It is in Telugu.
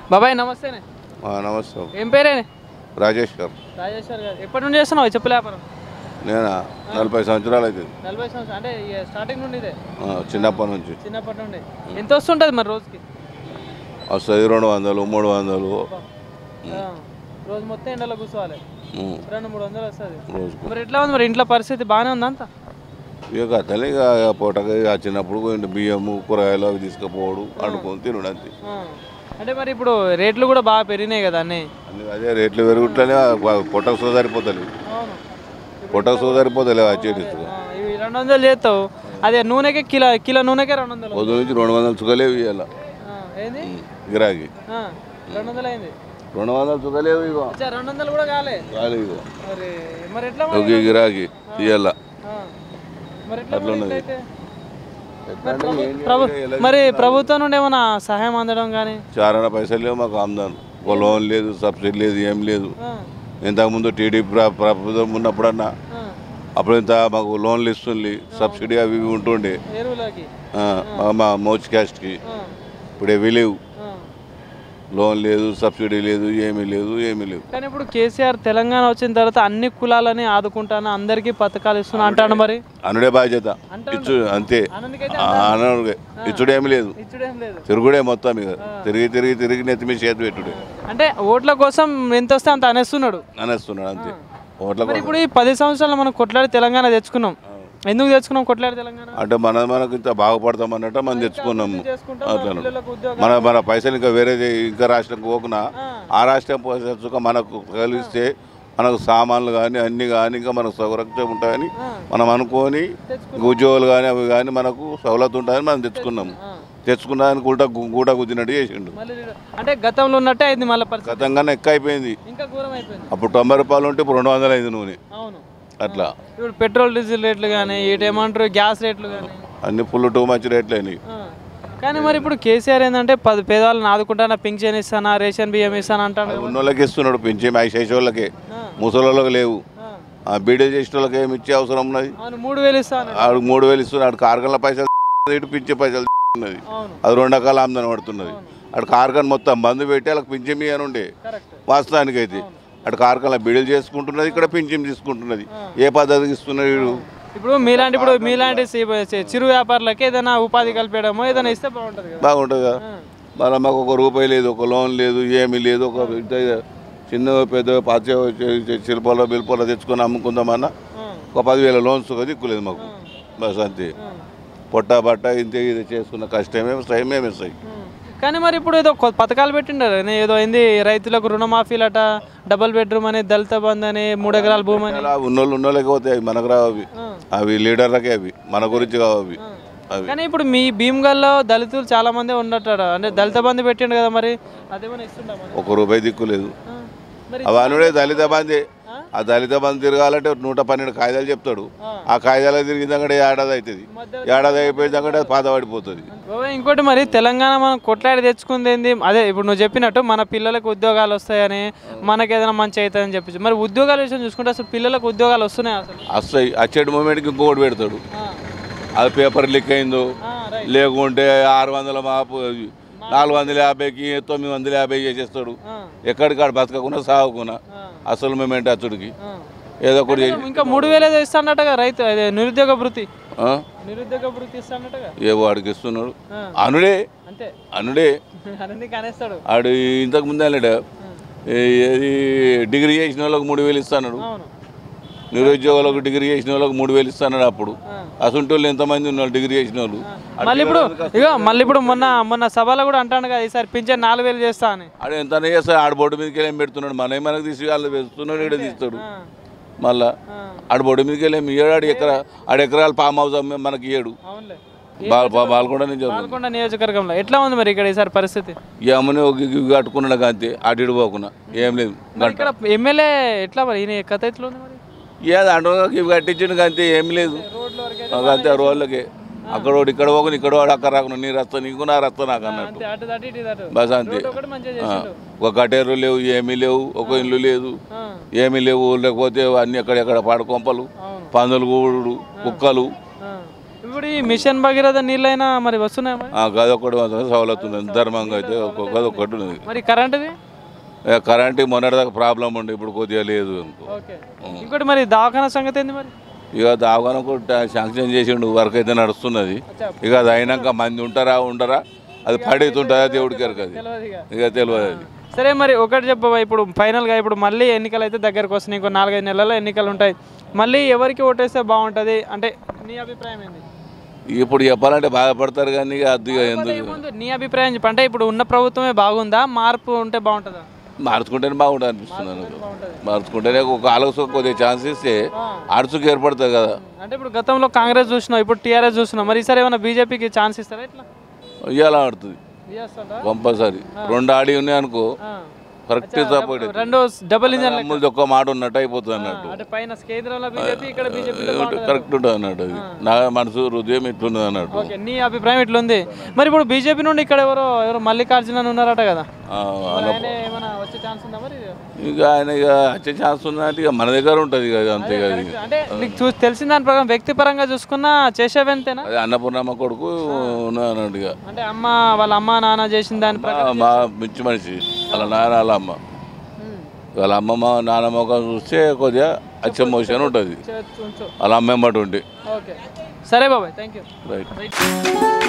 బాబాయ్ నమస్తేనే ఆ, నమస్తే ఏం పేరేనే రాజేష్ గారు రాజేశ్వర్ గారు ఎప్పటి నుండి చేస్తున్నావు ఈ చెప్పుల వ్యాపారం నేనా నలభై సంవత్సరాలు అవుతుంది నలభై సంవత్సరాలు అంటే ఈ స్టార్టింగ్ నుండి ఇదే ఆ, చిన్నప్పటి నుంచి చిన్నప్పటి నుండి ఎంత వస్తుంటుంది మరి రోజుకి వస్తుంది రెండు వందలు మూడు వందలు ఆ, రోజు మొత్తం ఎండలో కూర్చోవాలి ఉమ్, రెండు మూడు వందలు వస్తుంది రోజుకు మరి ఎట్లా ఉంది మరి ఇంట్లో పరిస్థితి బాగానే ఉందా అంతా ఇక అతనే ఇక పూటకి ఇక చిన్నప్పుడు కొంచెం బియ్యము కూరగాయలు అవి తీసుకుపోవడు వండుకొని తినడు అంతే ఆ. అంటే మరి ఇప్పుడు రేట్లు కూడా బాగా పెరిగినాయి కదా అన్నీ అన్ని అదే రేట్లు పెరుగుట్లనే పొట్టకు సో సరిపోతలేవు అవును పొట్టకు సో సరిపోతలేవు ఆ చేతిస్తూ ఆ, ఇవి రెండు వందలు చేస్తావు అదే నూనెకే కిలో కిలో నూనెకే రెండు వందలు పొద్దు నుంచి రెండు వందలు చుక్కలేవు ఇవాళ ఆ, ఏంది గిరాకి ఆ, రెండు వందలు అయింది రెండు వందలు చుక్కలేవు ఇగో అచ్చా, రెండు వందలు కూడా కాలే కాదు ఇగో మరి మరి ఎట్లా మరి? ఒక గిరాకి ఇవాళ ఆ. మరి ఎట్లా మరి అట్లున్నది. ఇట్లయితే? ఎట్లా అంటే ఏం ప్రభు చేయాలి? ఎలా మరి ప్రభుత్వం నుండి ఏమైనా సహాయం అందడం కానీ చారణ పైసలు లేవు మాకు ఆమ్దాను ఒక లోన్ లేదు సబ్సిడీ లేదు ఏం లేదు ఇంతకుముందు టీడీపీ ప్ర- ప్రభుత్వం ఉన్నప్పుడన్నా అప్పుడు ఇంత మాకు లోన్లు ఇస్తుంది సబ్సిడీ అవి ఇవి ఉంటుండే ఎరువులకి ఆ, మా- మా మౌచ్ క్యాస్ట్కి ఆ, ఇప్పుడు ఏవి లేవు ఆ. లోన్ లేదు సబ్సిడీ లేదు ఏమీ లేదు ఏమీ లేవు కానీ ఇప్పుడు కేసీఆర్ తెలంగాణ వచ్చిన తర్వాత అన్ని కులాలని ఆదుకుంటాను అందరికీ పథకాలు ఇస్తున్నా అంటాను మరి అనుడే బాధ్యత అంటాడు. ఇచ్చు అంతే అన్నికైతే ఆ, అనడుగే ఇచ్చుడు ఏమీ లేదు ఇచ్చుడేం లేదు తిరుగుడే మొత్తం ఇక తిరిగి తిరిగి తిరిగి నెత్తి మీద చేతి పెట్టుడే అంటే ఓట్ల కోసం ఎంత వస్తే అంత అనేస్తున్నాడు అనేస్తున్నాడు అంతే ఓట్ల మరి ఇప్పుడు ఈ పది సంవత్సరాలు మనం కొట్లాడి తెలంగాణ తెచ్చుకున్నాం ఎందుకు తెచ్చుకున్నాం కొట్లాడి తెలంగాణ అంటే మన మనకు ఇంత బాగుపడతాం అన్నట్టు మనం తెచ్చుకున్నాము చేసుకుంటాం అట్లా పిల్లలకు ఉద్యోగం మన మన పైసలు ఇంకా వేరే ఇంకా రాష్ట్రం పోకున్నా ఆ రాష్ట్రం పోసేసుక మనకు కలిస్తే మనకు సామాన్లు కానీ అన్ని కానీ ఇంకా మనకు సౌకర్యం ఉంటాయని మనం అనుకొని ఇంకా ఉద్యోగాలు కానీ అవి కానీ మనకు సౌలత్ ఉంటాయని మనం తెచ్చుకున్నాము తెచ్చుకున్నానికి గుంట గుంట గుద్దినట్టు చేసిండు మళ్ళీ అంటే గతంలో ఉన్నట్టే అయింది మళ్ళీ పరిస్థితి గతంగానే ఎక్కువ అయిపోయింది ఇంకా ఘోరం అయిపోయింది అప్పుడు తొంభై రూపాయలు ఉంటే ఇప్పుడు రెండు వందలు అయింది నూనె అవును అట్లా ఇప్పుడు పెట్రోల్ డీజిల్ రేట్లు కానీ ఏమంటారు గ్యాస్ రేట్లు కానీ అన్ని ఫుల్ టూ మచ్ రేట్లు అయినాయి కానీ మరి ఇప్పుడు కేసీఆర్ ఏంటంటే పది పేదవాళ్ళని ఆదుకుంటానా పింఛన్ ఇస్తానా రేషన్ బియ్యం ఇస్తానా అంటాడు కదా. ఉన్నోళ్ళకి ఇస్తున్నాడు పెంచి ఐసేసి వాళ్ళకి ఆ, ముసలోళ్ళకి లేవు ఆ. ఆ బీడీ చేసిన వాళ్ళకి ఏమి ఇచ్చే అవసరం ఉన్నది అవును మూడు వేలు ఇస్తాను ఆడు మూడు వేలు ఇస్తున్నాడు కార్గన్ల పైసలు ఇటు పింఛే పైసలు ఉన్నది అవును అది రెండు రకాల ఆమ్దాని పడుతున్నది అటు కార్గన్ మొత్తం బంద్ పెట్టి వాళ్ళకి పింఛం అని ఉండే కరెక్ట్ వాస్తవానికి అయితే అటు కార్గన్ల బిడీలు చేసుకుంటున్నది ఇక్కడ పింఛం తీసుకుంటున్నది ఏ పద్ధతికి ఇస్తున్నది వీడు ఇప్పుడు మీలాంటి ఇప్పుడు మీలాంటి సి- చి- చిరు వ్యాపారులకి ఏదైనా ఉపాధి కల్పించడమో ఏదైనా ఇస్తే బాగుంటుంది కదా బాగుంటుంది కదా మళ్ళీ మాకు ఒక రూపాయి లేదు ఒక లోన్ లేదు ఏమీ లేదు ఒక ఇంత చిన్న పెద్ద పాత శిల్పాలో బిల్పాలో తెచ్చుకొని అమ్ముకుందామన్నా ఆ, ఒక పదివేల లోన్స్ దిక్కులేదు మాకు బస్ అంతే ఆ, పొట్ట బట్ట ఇంత ఇది చేసుకున్న కష్టమే టైమే మిస్ అయ్యి ఆ. కానీ మరి ఇప్పుడు ఏదో కొ- పథకాలు పెట్టిండారు నే- ఏదో అయింది రైతులకు రుణమాఫీలట డబుల్ బెడ్రూమ్ అని దళిత బంధు అని మూడు ఎకరాల భూమి అని అలా ఉన్నోళ్ళు ఉన్నోళ్ళకి పోతాయి అవి మనకు రావు అవి ఆ. అవి లీడర్లకే అవి మన గురించి కావు అవి అవి కానీ ఇప్పుడు మీ భీమ్గల్లో దళితులు చాలా మంది ఉండటాడు అంటే దళిత బంధు పెట్టిండు కదా మరి అదేమైనా ఇస్తుండా మరి ఒక రూపాయి దిక్కు లేదు ఆ. మరి అవి అనుడే దళిత బంది ఆ దళిత బంధు తిరగాలంటే నూట పన్నెండు కాయిదాలు చెప్తాడు ఆ. ఆ కాయిదాలు తిరిగిందంటే ఏడాది అవుతుంది మధ్య ఏడాది అయిపోయిందంటే అది పాత పడిపోతుంది బాబాయ్, ఇంకోటి మరి తెలంగాణ మనం కొట్లాడి తెచ్చుకుంది ఏంది అదే ఇప్పుడు నువ్వు చెప్పినట్టు మన పిల్లలకు ఉద్యోగాలు వస్తాయని మనకి ఏదైనా మంచి అవుతుందని చెప్పి మరి ఉద్యోగాల విషయం చూసుకుంటే అసలు పిల్లలకు ఉద్యోగాలు వస్తున్నాయి అసలు వస్తాయి వచ్చేటి మూమెంట్కి ఇంకొకటి పెడతాడు ఆ, అది పేపర్ లీక్ అయిందో ఆ, రైట్ లేకుంటే ఆరు వందల మాపు నాలుగు వందల యాభైకి తొమ్మిది వందల యాభై చేసేస్తాడు ఆ, ఎక్కడికాడు బతకకుండా సాగుకున్నా ఆ, అసలు మూమెంట్ అచ్చుడికి ఆ. ఏదో ఒకటి చేసి ఇంకా మూడు వేలు ఏదో ఇస్తానట్టుగా రైతు అదే నిరుద్యోగ వృత్తి ఆ? నిరుద్యోగ వృత్తి ఇస్తానట్టుగా ఏ వాడికి ఇస్తున్నాడు ఆ, అనుడే అంతే అనుడే అన్నీ కనేస్తాడు ఆడు ఇంతకు ముందే వెళ్ళాడు ఏది డిగ్రీ చేసిన వాళ్ళకి మూడు వేలు ఇస్తాడు అవును నిరుద్యోగులకు డిగ్రీ చేసిన వాళ్ళకి మూడు వేలు ఇస్తాడు అప్పుడు ఆ. అసంటి వాళ్ళు ఎంతమంది ఉన్నారు డిగ్రీ చేసిన వాళ్ళు మళ్ళీ ఇప్పుడు ఇగో మళ్ళీ ఇప్పుడు మొన్న మొన్న సభలో కూడా అంటాను కదా ఈసారి పింఛన్ నాలుగు వేలు చేస్తా అని ఆడు ఎంత చేస్తాడు ఆడ బోర్డు మీదకి వెళ్ళి ఏం పెడుతున్నాడు మన మనకు తీసి వాళ్ళు వేస్తున్నాడు ఇక్కడ తీస్తాడు ఆ, మళ్ళా ఆ, ఆడ బోర్డు మీదకి వెళ్ళి ఏమి ఇయ్యాడు ఆడు ఎకరా ఆడ ఎకరాలు పామ్ హౌస్ అమ్మే మనకి ఇయ్యాడు అవునులే బాల్ బాల్కొండ నుంచి చదువు పాల్గొండ నియోజకవర్గంలో ఎట్లా ఉంది మరి ఇక్కడ ఈసారి పరిస్థితి ఈ అమ్మని ఒక ఇవి కట్టుకున్నాడు అంతే అటు ఇటు పోకుండా ఏం లేదు మరి ఇక్కడ ఎమ్మెల్యే ఎట్లా మరి ఈయన కథ ఎట్లా ఉంది మరి ఏది అంటూ ఇవి కట్టించిండు అంతే ఏం లేదు రోడ్ల వరకే ఒక అంతే రోడ్లకి అక్కడ ఒకటి ఇక్కడ పోకుండా ఇక్కడ వాడు అక్కడ రాకుండా నీ రస్తా నీకు నా రస్తా నాకు అన్నట్టు అంతే అటు అటు ఇటు అటు బస్ అంతే రోడ్డు ఒకటి మంచిగా ఆ. చేసిండు ఒక కటేరు లేవు ఏమీ లేవు ఒక ఇల్లు లేదు ఆ, ఏమీ లేవు లేకపోతే అన్ని ఎక్కడెక్కడ పాడుకొంపలు అవును పందులు గూడు కుక్కలు ఆ. ఇప్పుడు ఈ మిషన్ భగీరథ నీళ్ళైనా మరి వస్తున్నాయా మరి ఆ గది ఒకటి మాత్రం సవలతు ఉంది ధర్మంగా అయితే ఒక గది ఒకటి ఉన్నది మరి కరెంటుది ఇక కరెంట్ మొన్నటిదాకా ప్రాబ్లం ఉండే ఇప్పుడు కొద్దిగా లేదు అనుకో ఓకే ఇంకోటి మరి దవాఖానా సంగతి ఏంది మరి ఇక దావగానే కూడా శాంక్షన్ చేసిండు వర్క్ అయితే నడుస్తున్నది అచ్చా. ఇక అది అయినాక మంది ఉంటారా ఉండరా అది పడేతుంటుందా దేవుడికి ఎరక అది తెలియదు ఇక. ఇక తెలియదు అది సరే మరి ఒకటి చెప్పవా ఇప్పుడు ఫైనల్గా ఇప్పుడు మళ్ళీ ఎన్నికలు అయితే దగ్గరకు వస్తున్నాయి ఇంకో నాలుగైదు నెలల్లో ఎన్నికలు ఉంటాయి మళ్ళీ ఎవరికి ఓటేస్తే బాగుంటుంది అంటే నీ అభిప్రాయం ఏంది ఇప్పుడు చెప్పాలంటే బాధపడతారు కానీ ఇక అది ఇక ఎందుకు ఏముంది నీ అభిప్రాయం చెప్పు అంటే ఇప్పుడు ఉన్న ప్రభుత్వమే బాగుందా మార్పు ఉంటే బాగుంటుందా మార్చుకుంటేనే బాగుంటుంది అనిపిస్తుంది నాకు మార్చుకుంటేనే ఒక ఆలోచన కొద్దిగా ఛాన్స్ ఇస్తే అడుచుకు ఏర్పడుతుంది కదా అంటే ఇప్పుడు గతంలో కాంగ్రెస్ చూసినావు ఇప్పుడు టీఆర్ఎస్ చూసినావు మరి ఈసారి ఏమైనా బీజేపీకి ఛాన్స్ ఇస్తారా ఇట్లా ఇవాళ ఆడుతుంది ఇయ్యేస్తారా? కంపల్సరీ రెండు ఆడి ఉన్నాయి అనుకో ఆ. కరెక్ట్ సపోర్ట్ రెండో డబుల్ ఇంజన్ అమ్ములది ఒక్క మాట ఉన్నట్టు అయిపోతుంది అన్నట్టు అంటే పైన కేంద్రంలో బీజేపీ ఇక్కడ బీజేపీ కరెక్ట్ ఉంటుంది అన్నట్టు అది నా మనసు హృదయం ఇట్లున్నది అన్నట్టు ఓకే నీ అభిప్రాయం ఇట్లుంది మరి ఇప్పుడు బీజేపీ నుండి ఇక్కడ ఎవరో ఎవరో మల్లికార్జున అని ఉన్నారట కదా ఆ, మరి ఆయన ఏమైనా వచ్చే ఛాన్స్ ఉందా మరి ఇక ఆయన ఇక వచ్చే ఛాన్స్ ఉన్నట్టు ఇక మన దగ్గర ఉంటుంది ఇక అది అంతే కదా ఇక. అంటే నీకు చూ తెలిసిన దాని ప్రకారం వ్యక్తిపరంగా చూసుకున్నా చేసేవెంతేనా అది అన్నపూర్ణమ్మ కొడుకు ఉన్నది అన్నట్టు ఇక అంటే అమ్మ వాళ్ళ అమ్మ నాన్న చేసిన దాని ప్రకారం మా- మా మించి మనిషి వాళ్ళ నాన్న వాళ్ళ అమ్మ వాళ్ళ అమ్మమ్మ నాన్నమ్మ ఒక చూస్తే కొద్దిగా అచ్చం మోషన్ ఉంటుంది చే- ఉంచు వాళ్ళ అమ్మ ఎమ్మటి ఉండి ఓకే సరే బాబాయ్ థ్యాంక్ యూ రైట్ రైట్